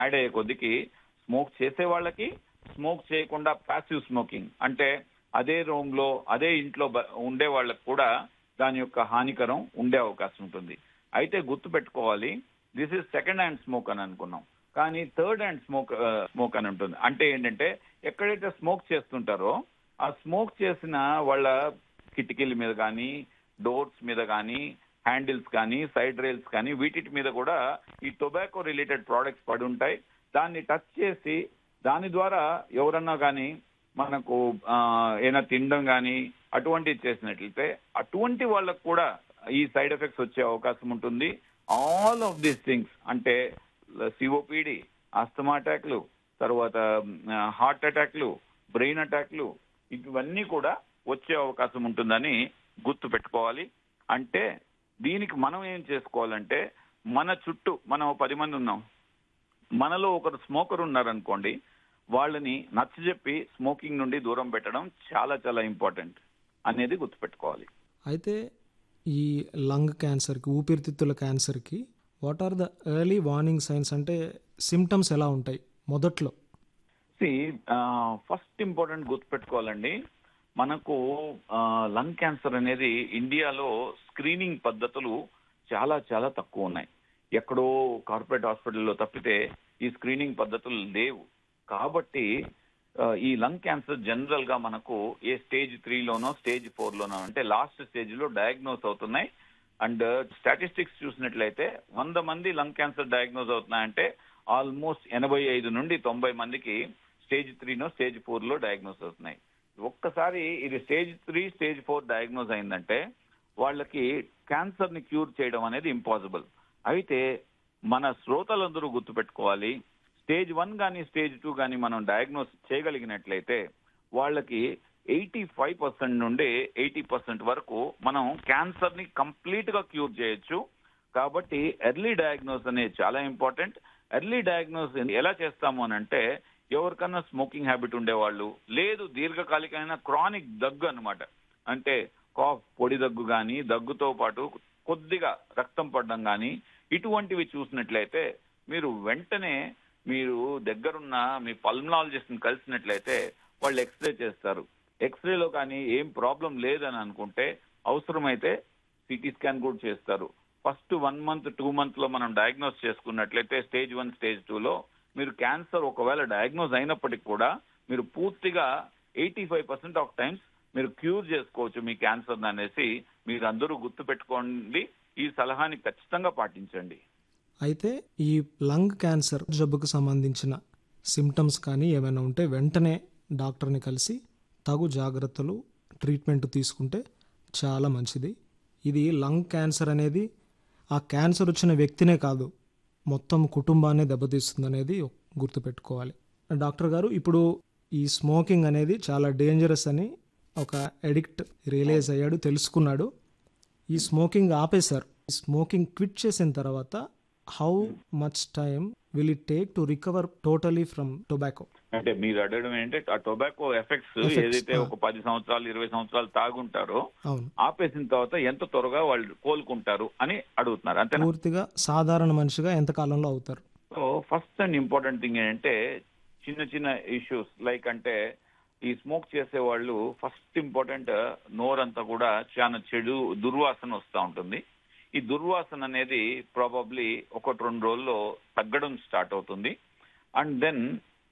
Add అయ్యే కొద్దికి smoke చేసే వాళ్ళకి స్మోక్ చేయకుండా ప్యాసివ్ స్మోకింగ్ అంటే అదే రూమ్ లో అదే ఇంట్లో బ- ఉండే వాళ్ళకి కూడా దాని యొక్క హానికరం ఉండే అవకాశం ఉంటుంది అయితే గుర్తు పెట్టుకోవాలి this is second hand smoke అని అనుకున్నాం కానీ థర్డ్ హ్యాండ్ స్మోక్ స్మోక్ అని ఉంటుంది అంటే ఏంటంటే ఎక్కడైతే స్మోక్ చేస్తుంటారో ఆ స్మోక్ చేసిన వాళ్ళ కిటికీల మీద కానీ డోర్స్ మీద కానీ హ్యాండిల్స్ కానీ సైడ్ రైల్స్ కానీ వీటి మీద కూడా ఈ టొబాకో రిలేటెడ్ ప్రోడక్ట్స్ పడి ఉంటాయి దాన్ని టచ్ చేసి దాని ద్వారా ఎవరన్నా కానీ మనకు ఆ, ఏదైనా తినడం కానీ అటువంటివి చేసినట్లయితే అటువంటి వాళ్ళకు కూడా ఈ సైడ్ ఎఫెక్ట్స్ వచ్చే అవకాశం ఉంటుంది ఆల్ ఆఫ్ దీస్ థింగ్స్ అంటే సిఓపిడి అస్తమా అటాక్లు తర్వాత హార్ట్ అటాక్లు బ్రెయిన్ అటాక్లు ఇవన్నీ కూడా వచ్చే అవకాశం ఉంటుందని గుర్తు పెట్టుకోవాలి అంటే దీనికి మనం ఏం చేసుకోవాలంటే మన చుట్టూ మనం ఓ పది మంది ఉన్నాం మనలో ఒకరు స్మోకర్ ఉన్నారనుకోండి వాళ్ళని నచ్చజెప్పి స్మోకింగ్ నుండి దూరం పెట్టడం చాలా చాలా ఇంపార్టెంట్ అనేది గుర్తుపెట్టుకోవాలి అయితే ఈ లంగ్ క్యాన్సర్కి ఊపిరితిత్తుల క్యాన్సర్కి what are the early warning signs అంటే సిమ్టమ్స్ ఎలా ఉంటాయి మొదట్లో ఫస్ట్ ఇంపార్టెంట్ గుర్తుపెట్టుకోవాలండి మనకు లంగ్ క్యాన్సర్ అనేది ఇండియాలో స్క్రీనింగ్ పద్ధతులు చాలా చాలా తక్కువ ఉన్నాయి ఎక్కడో కార్పొరేట్ హాస్పిటల్లో తప్పితే ఈ స్క్రీనింగ్ పద్ధతులు లేవు కాబట్టి ఆ, ఈ లంగ్ క్యాన్సర్ జనరల్ గా మనకు ఏ స్టేజ్ త్రీలోనో స్టేజ్ ఫోర్ లోనో అంటే లాస్ట్ స్టేజ్ లో డయాగ్నోస్ అవుతున్నాయి అండ్ స్టాటిస్టిక్స్ చూసినట్లయితే వంద మంది లంగ్ క్యాన్సర్ డయాగ్నోస్ అవుతున్నాయంటే ఆల్మోస్ట్ ఎనభై ఐదు నుండి తొంభై మందికి స్టేజ్ త్రీనో స్టేజ్ ఫోర్ లో డయాగ్నోస్ అవుతున్నాయి ఒక్కసారి ఇది stage three stage four diagnose అయిందంటే వాళ్ళకి క్యాన్సర్ ని క్యూర్ చేయడం అనేది ఇంపాసిబుల్ అయితే మన శ్రోతలందరూ గుర్తుపెట్టుకోవాలి స్టేజ్ వన్ కానీ స్టేజ్ టూ కానీ మనం డయాగ్నోస్ చేయగలిగినట్లయితే వాళ్ళకి ఎయిటీ ఫైవ్ పర్సెంట్ నుండి ఎయిటీ పర్సెంట్ వరకు మనం క్యాన్సర్ ని కంప్లీట్ గా క్యూర్ చేయొచ్చు కాబట్టి ఎర్లీ డయాగ్నోస్ అనేది చాలా ఇంపార్టెంట్ ఎర్లీ డయాగ్నోస్ ఎలా చేస్తాము అని అంటే ఎవరికన్నా స్మోకింగ్ హ్యాబిట్ ఉండేవాళ్ళు లేదు దీర్ఘకాలికమైన క్రానిక్ దగ్గు అన్నమాట అంటే కాఫ్ పొడి దగ్గు కానీ దగ్గుతో పాటు కొద్దిగా రక్తం పడడం కానీ ఇటువంటివి చూసినట్లయితే మీరు వెంటనే మీరు దగ్గరున్న మీ పల్మనాలజిస్ట్ ని కలిసినట్లయితే వాళ్ళు ఎక్స్రే చేస్తారు ఎక్స్రేలో కానీ ఏం ప్రాబ్లం లేదని అనుకుంటే అవసరమైతే సిటీ స్కాన్ కూడా చేస్తారు first one month two month లో మనం డయాగ్నోస్ చేసుకున్నట్లయితే స్టేజ్ వన్ స్టేజ్ టూ లో మీరు క్యాన్సర్ ఒకవేళ డయాగ్నోస్ అయినప్పటికీ కూడా మీరు పూర్తిగా eighty five percent of times మీరు క్యూర్ చేసుకోవచ్చు మీ క్యాన్సర్ అనేసి మీరు అందరూ గుర్తు పెట్టుకోండి ఈ సలహాని ఖచ్చితంగా పాటించండి అయితే ఈ లంగ్ క్యాన్సర్ జబ్బుకు సంబంధించిన సిమ్టమ్స్ కానీ ఏమైనా ఉంటే వెంటనే డాక్టర్ని కలిసి తగు జాగ్రత్తలు ట్రీట్మెంట్ తీసుకుంటే చాలా మంచిది ఇది లంగ్ క్యాన్సర్ అనేది ఆ క్యాన్సర్ వచ్చిన వ్యక్తినే కాదు మొత్తం కుటుంబాన్ని దెబ్బతీస్తుంది అనేది గుర్తుపెట్టుకోవాలి డాక్టర్ గారు ఇప్పుడు ఈ స్మోకింగ్ అనేది చాలా డేంజరస్ అని ఒక ఎడిక్ట్ రియలైజ్ అయ్యాడు తెలుసుకున్నాడు ఈ స్మోకింగ్ ఆపేశారు ఈ స్మోకింగ్ క్విట్ చేసిన తర్వాత how much time will it take to recover totally from tobacco అంటే మీరు అడగడం ఏంటంటే ఆ టొబాకో ఎఫెక్ట్స్ Effects, ఏదైతే ఆ. ఒక పది సంవత్సరాలు ఇరవై సంవత్సరాలు తాగుంటారో అవును ఆపేసిన తర్వాత ఎంత త్వరగా వాళ్ళు కోలుకుంటారు అని అడుగుతున్నారు అంతేనా పూర్తిగా సాధారణ మనిషిగా ఎంత కాలంలో అవుతారు so first and important thing ఏంటంటే చిన్న చిన్న ఇష్యూస్ లైక్ అంటే ఈ స్మోక్ చేసే వాళ్ళు ఫస్ట్ ఇంపార్టెంట్ నోరంతా కూడా చాలా చెడు దుర్వాసన వస్తూ ఉంటుంది ఈ దుర్వాసన అనేది ప్రాబబ్లీ ఒకటి రెండు రోజుల్లో తగ్గడం స్టార్ట్ అవుతుంది అండ్ దెన్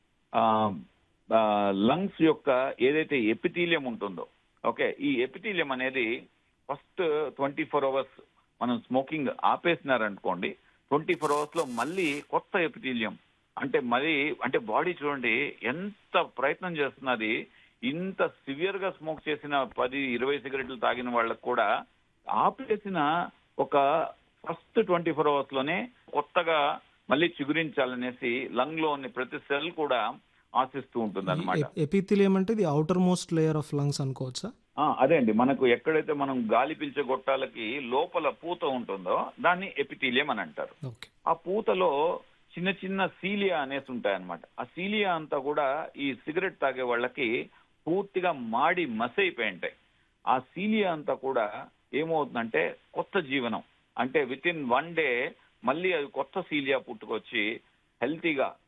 లంగ్స్ యొక్క ఏదైతే ఎపిథీలియం ఉంటుందో ఓకే ఈ ఎపిథీలియం అనేది ఫస్ట్ ట్వంటీ ఫోర్ అవర్స్ మనం స్మోకింగ్ ఆపేసినారనుకోండి ట్వంటీ ఫోర్ అవర్స్ లో మళ్ళీ కొత్త ఎపిథీలియం అంటే మరి అంటే బాడీ చూడండి ఎంత ప్రయత్నం చేస్తున్నది ఇంత సివియర్ గా స్మోక్ చేసిన పది ఇరవై సిగరెట్లు తాగిన వాళ్ళకు కూడా ఆపేసిన ఒక ఫస్ట్ ట్వంటీ ఫోర్ అవర్స్ లోనే కొత్తగా మళ్ళీ చిగురించాలనేసి లంగ్ లో ఉన్న ప్రతి సెల్ కూడా ఆశిస్తూ ఉంటుంది అనమాట ఎపిథిలియం అంటే ఇది outermost layer of lungs అనుకోవచ్చా అదే అండి మనకు ఎక్కడైతే మనం గాలి పీల్చే గొట్టాలకి లోపల పూత ఉంటుందో దాన్ని ఎపిథీలియం అని అంటారు ఓకే ఆ పూతలో చిన్న చిన్న సీలియా అనేసి ఉంటాయన్నమాట ఆ సీలియా అంతా కూడా ఈ సిగరెట్ తాగే వాళ్ళకి పూర్తిగా మాడి మసైపోయి ఉంటాయి ఆ సీలియా అంతా కూడా ఏమవుతుందంటే కొత్త జీవనం అంటే విత్ ఇన్ వన్ డే మళ్ళీ అది కొత్త సీలియా పుట్టుకొచ్చి హెల్తీగా